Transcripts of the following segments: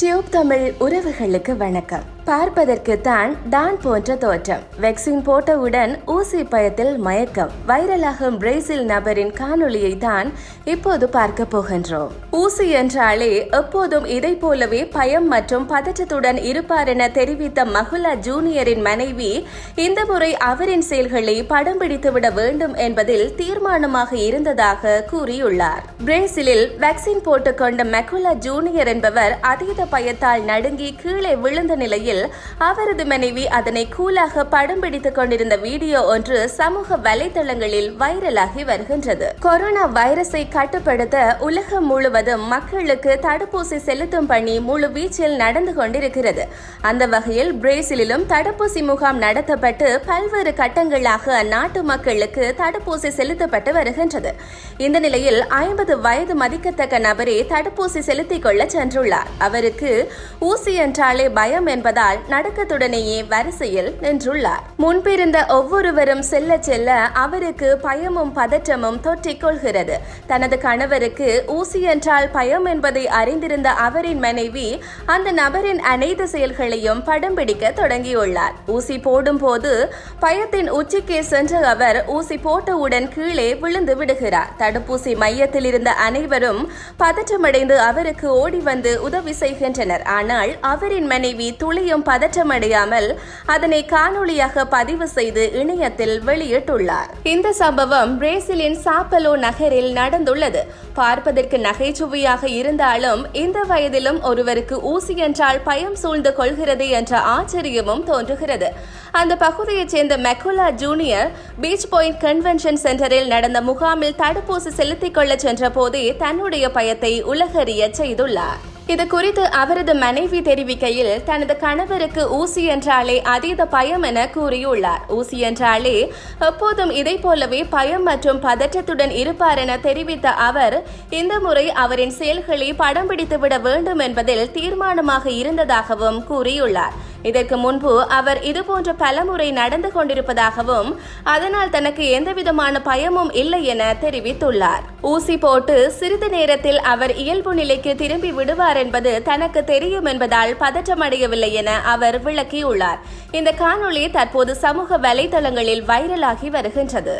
Tube Tamil உறவுகளுக்கு வணக்கம் பார்ப்பதற்கு தான் டான் போன்ற தோற்றம் வெக்சின் போட்டவுடன் ஊசி பயத்தில் மயக்கம் வைரலாகும் பிரேசில் நபரின் காணொளியை தான் இப்போது பார்க்க போகின்றோம் ஊசி என்றாலே எப்போதும் இதை போலவே பயம் மற்றும் பதற்றத்துடன் இருப்பார் என தெரிவித்த மகுலா ஜூனியரின் மனைவி இந்த முறை அவரின் செயல்களை படம் பிடித்துவிட வேண்டும் என்பதில் தீர்மானமாக இருந்ததாக கூறியுள்ளார் பிரேசிலில் வேக்சின் போட்டுக்கொண்ட மெகுலா ஜூனியர் என்பவர் அதீத பயத்தால் நடுங்கி கீழே விழுந்த நிலையில் அவரது மனைவி அதனை கூலாக படம் பிடித்துக் கொண்டிருந்த வீடியோ ஒன்று சமூக வலைதளங்களில் வைரலாகி வருகின்றது கொரோனா வைரஸை கட்டுப்படுத்த உலகம் முழுவதும் மக்களுக்கு தடுப்பூசி செலுத்தும் பணி முழு வீச்சில் நடந்து கொண்டிருக்கிறது அந்த வகையில் பிரேசிலிலும் தடுப்பூசி முகாம் நடத்தப்பட்டு பல்வேறு கட்டங்களாக அந்நாட்டு மக்களுக்கு தடுப்பூசி செலுத்தப்பட்டு வருகின்றது இந்த நிலையில் ஐம்பது வயது மதிக்கத்தக்க நபரே தடுப்பூசி செலுத்திக் கொள்ள சென்றுள்ளார் அவருக்கு ஊசி என்றாலே பயம் என்பதால் நடக்கத்துடனேயே வரிசையில் நின்றுள்ளார் முன்பிருந்த ஒவ்வொருவரும் செல்ல செல்ல அவருக்கு பயமும் பதற்றமும் தொற்றிக் கொள்கிறது தனது கணவருக்கு ஊசி என்றால் பயம் என்பதை அறிந்திருந்த அவரின் மனைவி அந்த நபரின் அனைத்து செயல்களையும் படம் பிடிக்க தொடங்கியுள்ளார் ஊசி போடும் போது பயத்தின் உச்சிக்கே சென்ற அவர் ஊசி போட்டவுடன் கீழே விழுந்து விடுகிறார் தடுப்பூசி மையத்தில் இருந்த அனைவரும் பதற்றமடைந்து அவருக்கு ஓடி வந்து உதவி செய்கின்றனர் ஆனால் அவரின் மனைவி துளியும் பதற்றமடையாமல் அதனை காணொளியாக பதிவு செய்து இணையத்தில் வெளியிட்டுள்ளார் இந்த சம்பவம் பிரேசிலின் சாப்பலோ நகரில் நடந்துள்ளது பார்ப்பதற்கு நகைச்சுவையாக இருந்தாலும் இந்த வயதிலும் ஒருவருக்கு ஊசி என்றால் பயம் சூழ்ந்து கொள்கிறது என்ற ஆச்சரியமும் தோன்றுகிறது அந்த பகுதியைச் சேர்ந்த மெக்குலா ஜூனியர் பீச் பாயிண்ட் கன்வென்ஷன் சென்டரில் நடந்த முகாமில் தடுப்பூசி செலுத்திக் கொள்ள சென்ற போதே தன்னுடைய பயத்தை உலகறிய செய்துள்ளார் இது குறித்து அவரது மனைவி தெரிவிக்கையில் தனது கணவருக்கு ஊசி என்றாலே அதீத பயம் என கூறியுள்ளார் ஊசி என்றாலே எப்போதும் இதை போலவே பயம் மற்றும் பதற்றத்துடன் இருப்பார் என தெரிவித்த அவர் இந்த முறை அவரின் செயல்களை படம் பிடித்துவிட வேண்டும் என்பதில் தீர்மானமாக இருந்ததாகவும் கூறியுள்ளார் இதற்கு முன்பு அவர் இதுபோன்ற பலமுறை நடந்து கொண்டிருப்பதாகவும் அதனால் தனக்கு எந்தவிதமான பயமும் இல்லை என தெரிவித்துள்ளார் ஊசி போட்டு சிறிது நேரத்தில் அவர் இயல்பு நிலைக்கு திரும்பி விடுவார் என்பது தனக்கு தெரியும் என்பதால் பதற்றமடையவில்லை என அவர் விளக்கியுள்ளார் இந்த காணொளி தற்போது சமூக வலைதளங்களில் வைரலாகி வருகின்றது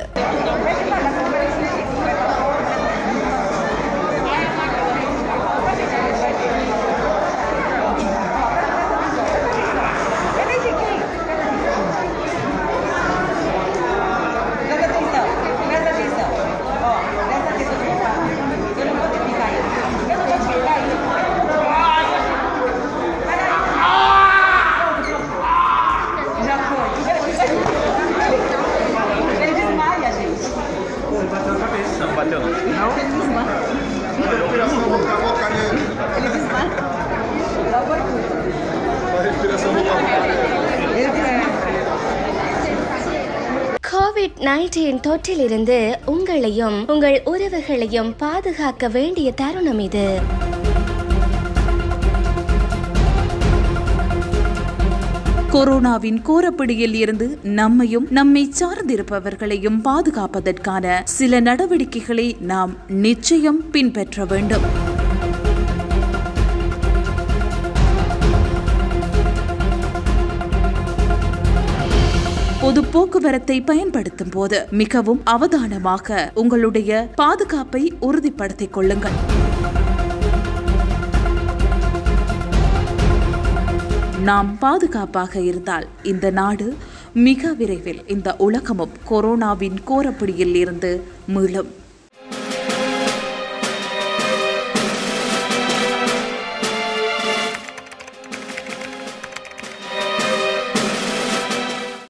Presta atenção, presta atenção. Ó, presta atenção no que eu falo. Eu não vou te picar aí. Eu não vou te picar aí. Já foi. Ele desmaia, gente. Não bateu não. Ele desmaia. Ele desmaia. Já foi tudo. Ele desmaia. COVID nineteen தொற்றிலிருந்து உங்களையும் உங்கள் உறவுகளையும் பாதுகாக்க வேண்டிய தருணம் இது கொரோனாவின் கோரப்பிடியில் இருந்து நம்மையும் நம்மை சார்ந்திருப்பவர்களையும் பாதுகாப்பதற்கான சில நடவடிக்கைகளை நாம் நிச்சயம் பின்பற்ற வேண்டும் பொது போக்குவரத்தை பயன்படுத்தும் போது மிகவும் அவதானமாக உங்களுடைய பாதுகாப்பை உறுதிப்படுத்திக் கொள்ளுங்கள் நாம் பாதுகாப்பாக இருந்தால் இந்த நாடு மிக விரைவில் இந்த உலகமும் கொரோனாவின் கோரப்பிடியில் இருந்து மீளும்